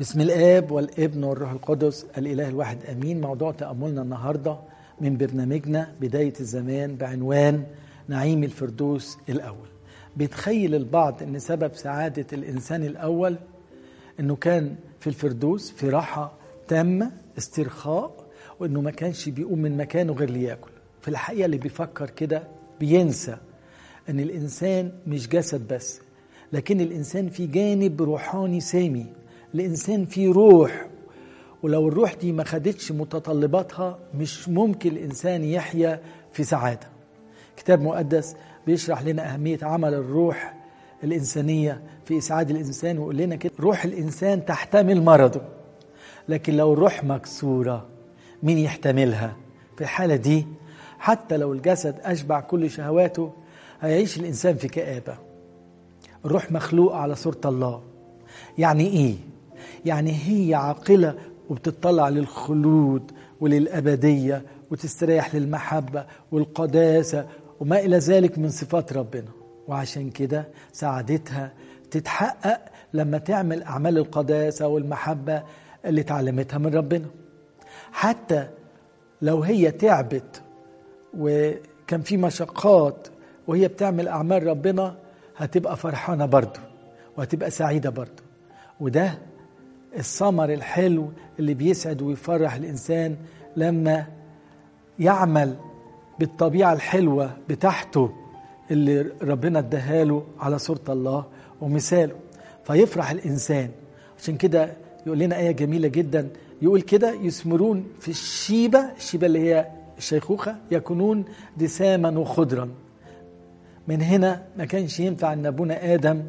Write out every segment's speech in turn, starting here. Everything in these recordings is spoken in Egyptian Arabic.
بسم الاب والابن والروح القدس الاله الواحد امين موضوع تاملنا النهارده من برنامجنا بدايه الزمان بعنوان نعيم الفردوس الاول بيتخيل البعض ان سبب سعاده الانسان الاول انه كان في الفردوس في راحه تامه استرخاء وانه ما كانش بيقوم من مكانه غير لياكل في الحقيقه اللي بيفكر كده بينسى ان الانسان مش جسد بس لكن الانسان في جانب روحاني سامي الانسان فيه روح ولو الروح دي ما خدتش متطلباتها مش ممكن الانسان يحيا في سعاده كتاب مقدس بيشرح لنا اهميه عمل الروح الانسانيه في اسعاد الانسان ويقول لنا كده روح الانسان تحتمل مرضه لكن لو الروح مكسوره مين يحتملها في الحاله دي حتى لو الجسد اشبع كل شهواته هيعيش الانسان في كابه الروح مخلوق على صوره الله يعني ايه يعني هي عاقله وبتطلع للخلود وللابديه وتستريح للمحبه والقداسه وما الى ذلك من صفات ربنا وعشان كده سعادتها تتحقق لما تعمل اعمال القداسه والمحبه اللي اتعلمتها من ربنا حتى لو هي تعبت وكان في مشقات وهي بتعمل اعمال ربنا هتبقى فرحانه برضه وهتبقى سعيده برضه وده الثمر الحلو اللي بيسعد ويفرح الانسان لما يعمل بالطبيعه الحلوه بتاعته اللي ربنا اداها على صوره الله ومثاله فيفرح الانسان عشان كده يقول لنا ايه جميله جدا يقول كده يثمرون في الشيبه الشيبه اللي هي الشيخوخه يكونون دساما وخضرا من هنا ما كانش ينفع ان ابونا ادم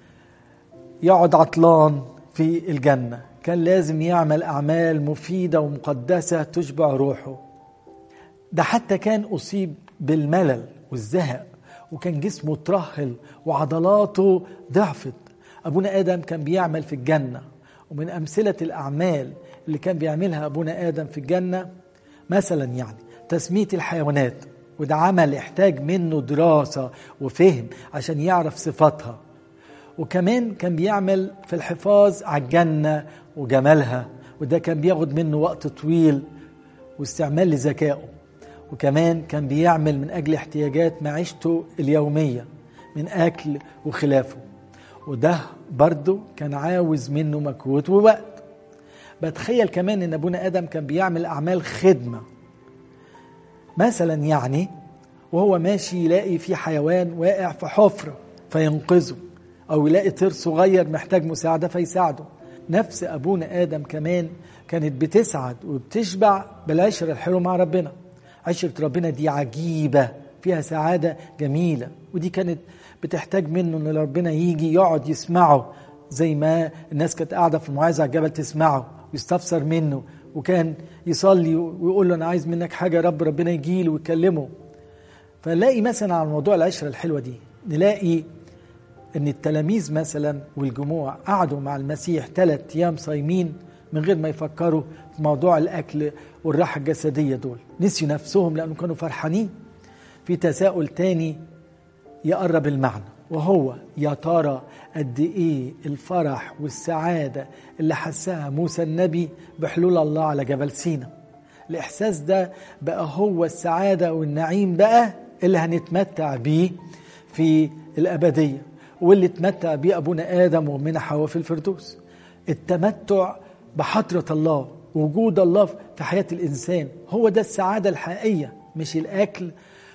يقعد عطلان في الجنة كان لازم يعمل أعمال مفيدة ومقدسة تشبع روحه ده حتى كان أصيب بالملل والزهق وكان جسمه ترهل وعضلاته ضعفت أبونا آدم كان بيعمل في الجنة ومن أمثلة الأعمال اللي كان بيعملها أبونا آدم في الجنة مثلا يعني تسمية الحيوانات وده عمل يحتاج منه دراسة وفهم عشان يعرف صفاتها وكمان كان بيعمل في الحفاظ على الجنة وجمالها وده كان بياخد منه وقت طويل واستعمال لذكائه وكمان كان بيعمل من أجل احتياجات معيشته اليومية من أكل وخلافه وده برضه كان عاوز منه مجهود ووقت بتخيل كمان ان ابونا ادم كان بيعمل اعمال خدمه مثلا يعني وهو ماشي يلاقي في حيوان واقع في حفره فينقذه او يلاقي طير صغير محتاج مساعده فيساعده نفس ابونا ادم كمان كانت بتسعد وبتشبع بالعشره الحلوه مع ربنا عشره ربنا دي عجيبه فيها سعاده جميله ودي كانت بتحتاج منه ان ربنا يجي يقعد يسمعه زي ما الناس كانت قاعده في الموعظه على الجبل تسمعه ويستفسر منه وكان يصلي ويقول له انا عايز منك حاجه يا رب ربنا يجي له ويكلمه فنلاقي مثلا على موضوع العشره الحلوه دي نلاقي ان التلاميذ مثلا والجموع قعدوا مع المسيح ثلاث ايام صايمين من غير ما يفكروا في موضوع الاكل والراحه الجسديه دول نسيوا نفسهم لانهم كانوا فرحانين في تساؤل تاني يقرب المعنى وهو يا ترى قد ايه الفرح والسعاده اللي حسها موسى النبي بحلول الله على جبل سينا الاحساس ده بقى هو السعاده والنعيم بقى اللي هنتمتع بيه في الابديه واللي اتمتع بيه ابونا ادم وامنا حواء في الفردوس التمتع بحضره الله وجود الله في حياه الانسان هو ده السعاده الحقيقيه مش الاكل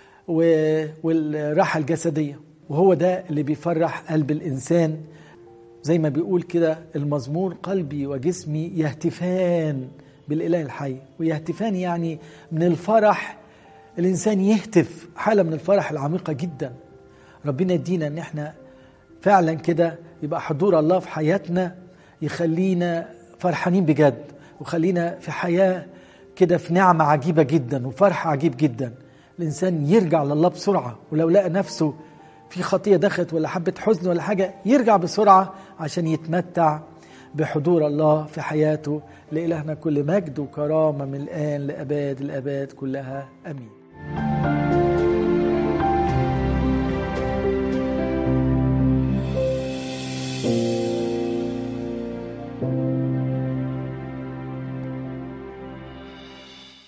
والراحه الجسديه وهو ده اللي بيفرح قلب الانسان زي ما بيقول كده المزمور قلبي وجسمي يهتفان بالاله الحي ويهتفان يعني من الفرح الانسان يهتف حاله من الفرح العميقه جدا ربنا يدينا ان احنا فعلا كده يبقى حضور الله في حياتنا يخلينا فرحانين بجد وخلينا في حياة كده في نعمة عجيبة جدا وفرح عجيب جدا الإنسان يرجع لله بسرعة ولو لقى نفسه في خطية دخلت ولا حبة حزن ولا حاجة يرجع بسرعة عشان يتمتع بحضور الله في حياته لإلهنا كل مجد وكرامة من الآن لأباد الأباد كلها أمين